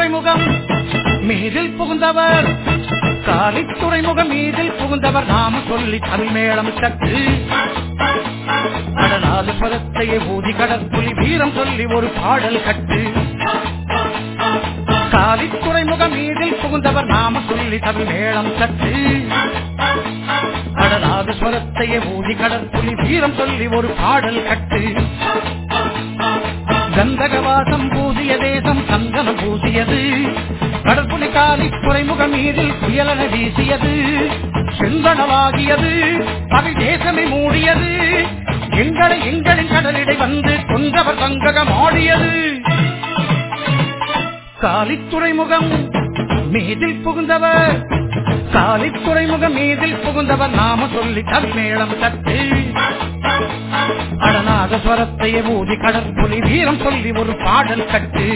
துறைமுகம் மீதில் புகுந்தவர் காலி துறைமுகம் மீதில் புகுந்தவர் நாம சொல்லி தமிழ் மேளம் சற்று கடலாது பதத்தையே ஊதி கடற்புலி வீரம் சொல்லி ஒரு பாடல் கட்டு காலி துறைமுகம் மீதில் புகுந்தவர் நாம சொல்லி தமிழ் மேளம் சற்று கடலாது ஸ்வரத்தையே ஊதி கடற்புலி வீரம் சொல்லி ஒரு பாடல் கட்டு கந்தகவாசம் பூசிய தேசம் சந்தனம் பூசியது கடற்புலி காலி துறைமுகம் மீதில் புயலென வீசியது செந்தனவாகியது பகை தேசமே மூடியது எங்களை எங்களின் கடலிடை வந்து கொன்றவர் தங்ககம் ஆடியது காலி துறைமுகம் மீதில் புகுந்தவர் காலி துறைமுகம் மீதில் புகுந்தவர் நாம சொல்லி தமிழ்மேளம் தட்டு அடனாக ஸ்வரத்தையே ஊதி கடற்புலி வீரம் சொல்லி ஒரு பாடல் கட்டு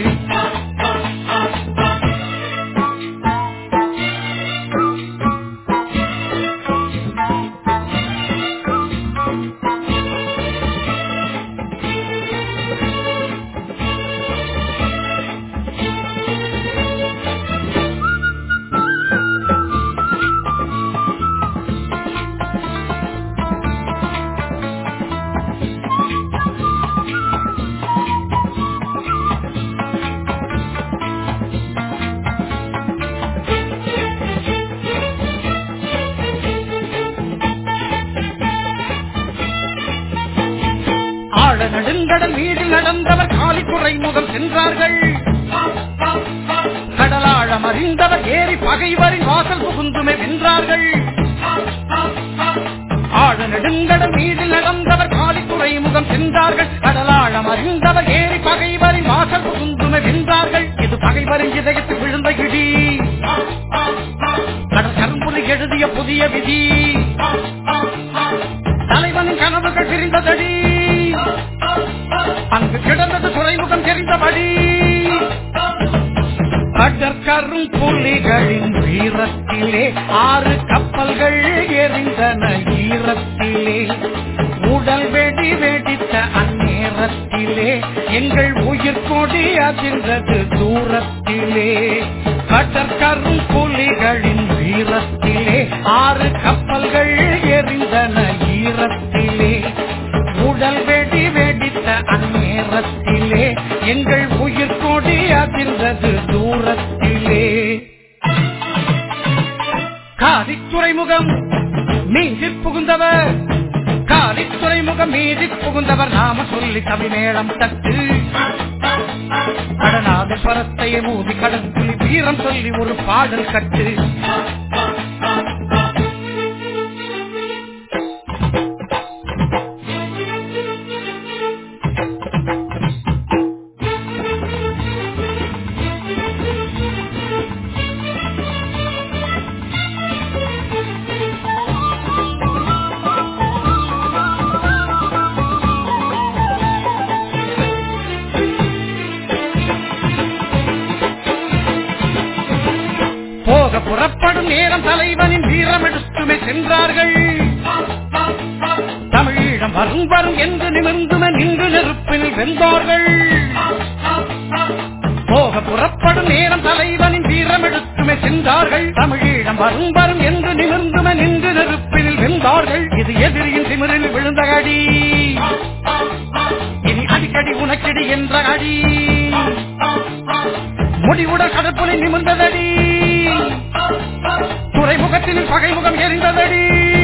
ஆழ நெடுங்கடல் மீதில் நடந்தவர் காலி துறைமுகம் சென்றார்கள் கடலாழம் அறிந்தவர் ஏறி பகைவரின் வாசல் புகுந்துமே வென்றார்கள் ஆழ நெடுங்கடல் மீதில் நடந்தவர் காலி துறைமுகம் சென்றார்கள் கடலாழம் அறிந்தவர் ஏறி பகைவரின் வாசல் புகுந்துமே வென்றார்கள் இது பகைவரின் இதயத்து விழுந்த இடி கடல் கரும்புலி எழுதிய புதிய விதி தலைவனின் கனவுகள் பிரிந்ததடி அங்கு கிடந்தது துறைமுகம் தெரிந்தபடி கடற்கரும் புலிகளின் வீரத்திலே ஆறு கப்பல்கள் எரிந்தன ஈரத்திலே உடல் வெடி வெடித்த அந்நேரத்திலே எங்கள் உயிர் கொடி அதிர்ந்தது தூரத்திலே கடற்கரும் புலிகளின் வீரத்திலே ஆறு கப்பல்கள் எரிந்தன ஈரத்திலே உடல் வெடி வெடித்த அந்நேரத்திலே எங்கள் உயிர் கொடி அதிர்ந்தது தூரத்திலே காதி துறைமுகம் மீதில் புகுந்தவர் காதி துறைமுகம் மீதில் புகுந்தவர் நாம சொல்லி தமிழ்மேளம் தட்டு கடனாக ஸ்வரத்தையே ஊதி கடற்குலி வீரம் சொல்லி ஒரு பாடல் கட்டு போக புறப்படும் நேரம் தலைவனின் வீரம் எடுத்துமே சென்றார்கள் தமிழீழம் வரும் வரும் என்று நிமிர்ந்துமே நின்று நெருப்பில் வென்றார்கள் போக புறப்படும் நேரம் தலைவனின் வீரம் எடுத்துமே சென்றார்கள் தமிழீழம் வரும் வரும் என்று நிமிர்ந்துமே நின்று நெருப்பில் வென்றார்கள் இது எதிரியின் திமிரில் விழுந்த அடி இனி அடிக்கடி உனக்கடி என்ற அடி முடிவுடன் கடற்புலி நிமிர்ந்ததடி துறைமுகத்தில் பகைமுகம் எரிந்ததடி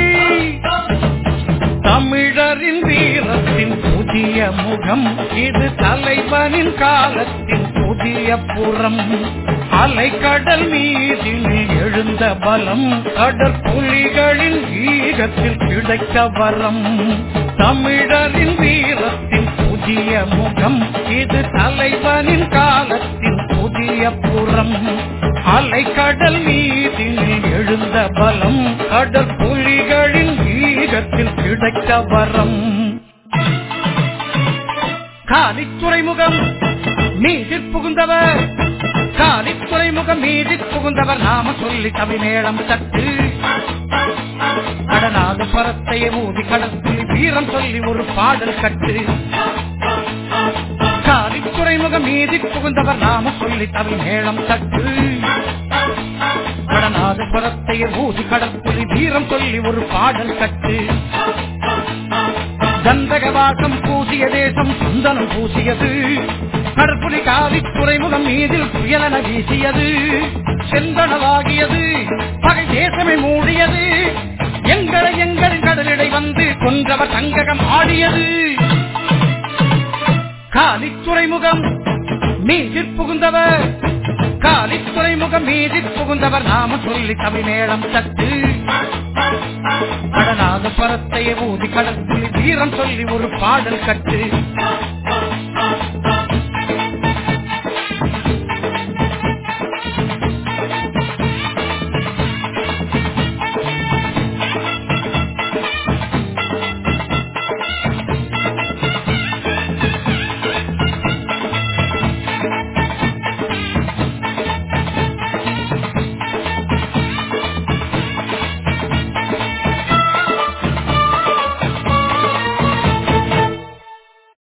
தமிழரின் வீரத்தின் புதிய முகம் இது தலைவனின் காலத்தின் புதிய புறம் அலைக்கடல் மீதில் எழுந்த பலம் கடற்புலிகளின் ஈகத்தில் கிடைத்த வரம் தமிழரின் வீரத்தின் புதிய முகம் இது தலைவனின் காலத்தின் புதிய புறம் அலைக்கடல் மீதில் எழுந்த பலம் கடற்புலிகளின் ஈகத்தில் கிடைத்த வரம் காலி துறைமுகம் மீதில் புகுந்தவர் காலி துறைமுகம் மீதில் புகுந்தவர் நாம சொல்லி தமிழ்மேளம் தட்டு கடனாக பரத்தைய ஊதி கடற்குலி வீரம் சொல்லி ஒரு பாடல் கட்டு காலி துறைமுகம் துறைமுகம் மீதி புகுந்தவர் நாம சொல்லி தமிழ் மேளம் தட்டு கடநாதபுரத்தை ஊதி கடற்புலி வீரம் சொல்லி ஒரு பாடல் கட்டு கந்தகவாசம் பூசிய தேசம் சுந்தனம் பூசியது கடற்புலி காவி துறைமுகம் மீதில் புயலன வீசியது செந்தனவாகியது பகை தேசமே மூடியது எங்களை எங்கள் கடலிடை வந்து கொன்றவர் சங்ககம் ஆடியது காலி துறைமுகம் மீதில் புகுந்தவர் காலி துறைமுகம் மீதில் புகுந்தவர் நாம சொல்லி தமிழ் மேளம் தட்டு கடனாத பரத்தை ஊதி கடற்குழி வீரம் சொல்லி ஒரு பாடல் கட்டு